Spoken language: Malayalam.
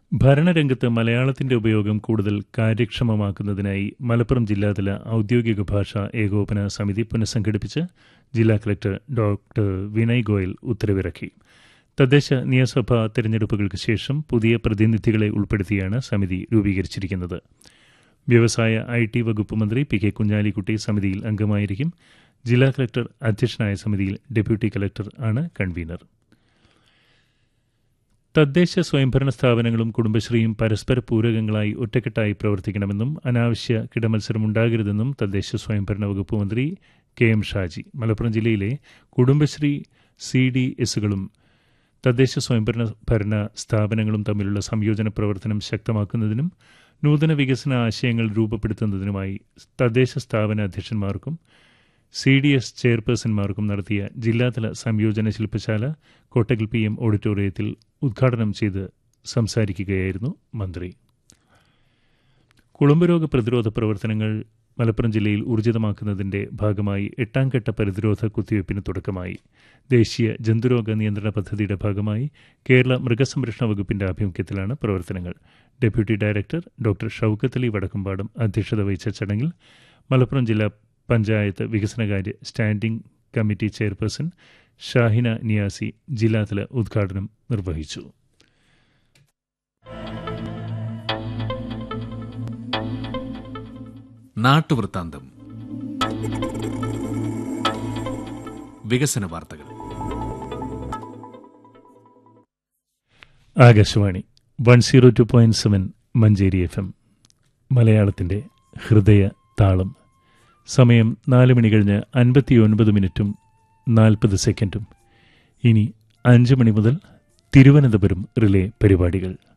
ഭരണരംഗത്ത് മലയാളത്തിന്റെ ഉപയോഗം കൂടുതൽ കാര്യക്ഷമമാക്കുന്നതിനായി മലപ്പുറം ജില്ലാതല ഔദ്യോഗിക ഭാഷാ ഏകോപന സമിതി പുനഃസംഘടിപ്പിച്ച് ജില്ലാ കളക്ടർ ഡോക്ടർ വിനയ് ഗോയൽ ഉത്തരവിറക്കി തദ്ദേശ നിയമസഭാ തെരഞ്ഞെടുപ്പുകൾക്ക് ശേഷം പുതിയ പ്രതിനിധികളെ ഉൾപ്പെടുത്തിയാണ് സമിതി രൂപീകരിച്ചിരിക്കുന്നത് വ്യവസായ ഐ ടി വകുപ്പ് മന്ത്രി പി കെ കുഞ്ഞാലിക്കുട്ടി സമിതിയിൽ അംഗമായിരിക്കും ജില്ലാ കളക്ടർ അധ്യക്ഷനായ സമിതിയിൽ ഡെപ്യൂട്ടി കളക്ടർ ആണ് കൺവീനർ തദ്ദേശ സ്വയംഭരണ സ്ഥാപനങ്ങളും കുടുംബശ്രീയും പരസ്പര പൂരകങ്ങളായി ഒറ്റക്കെട്ടായി പ്രവർത്തിക്കണമെന്നും അനാവശ്യ കിടമത്സരം ഉണ്ടാകരുതെന്നും തദ്ദേശ സ്വയംഭരണ വകുപ്പ് മന്ത്രി കെ എം ഷാജി മലപ്പുറം ജില്ലയിലെ കുടുംബശ്രീ സി ഡി എസുകളും തദ്ദേശ സ്വയംഭരണ ഭരണ സ്ഥാപനങ്ങളും തമ്മിലുള്ള സംയോജന പ്രവർത്തനം ശക്തമാക്കുന്നതിനും നൂതന വികസന ആശയങ്ങൾ രൂപപ്പെടുത്തുന്നതിനുമായി തദ്ദേശ സ്ഥാപന അധ്യക്ഷന്മാർക്കും സി ഡി എസ് ചെയർപേഴ്സൺമാർക്കും നടത്തിയ ജില്ലാതല സംയോജന ശില്പശാല കോട്ടകൽ പി എം ഓഡിറ്റോറിയത്തിൽ ഉദ്ഘാടനം ചെയ്ത് സംസാരിക്കുകയായിരുന്നു മന്ത്രി കുളമ്പുരോഗ പ്രതിരോധ പ്രവർത്തനങ്ങൾ മലപ്പുറം ജില്ലയിൽ ഊർജിതമാക്കുന്നതിന്റെ ഭാഗമായി എട്ടാം ഘട്ട പ്രതിരോധ കുത്തിവയ്പ്പിന് തുടക്കമായി ദേശീയ ജന്തുരോഗ നിയന്ത്രണ പദ്ധതിയുടെ ഭാഗമായി കേരള മൃഗസംരക്ഷണ വകുപ്പിന്റെ ആഭിമുഖ്യത്തിലാണ് പ്രവർത്തനങ്ങൾ deputy director doctor Shoukath Ali Vadakkumpadam അധ്യക്ഷത വഹിച്ച ചടങ്ങിൽ മലപ്പുറം ജില്ലാ പഞ്ചായത്ത് വികസനകാര്യ standing committee chairperson Shahina Niyasi ജില്ലാതല ഉദ്ഘാടനം നിർവഹിച്ചു നാട്ടുവൃത്താന്തം വികസന വാർത്തകൾ Akashvani one zero two point seven Manjeri F M മലയാളത്തിൻ്റെ ഹൃദയ താളം സമയം നാല് മണി കഴിഞ്ഞ് അൻപത്തിയൊൻപത് മിനിറ്റും നാൽപ്പത് സെക്കൻഡും ഇനി അഞ്ച് മണി മുതൽ തിരുവനന്തപുരം റിലേ പരിപാടികൾ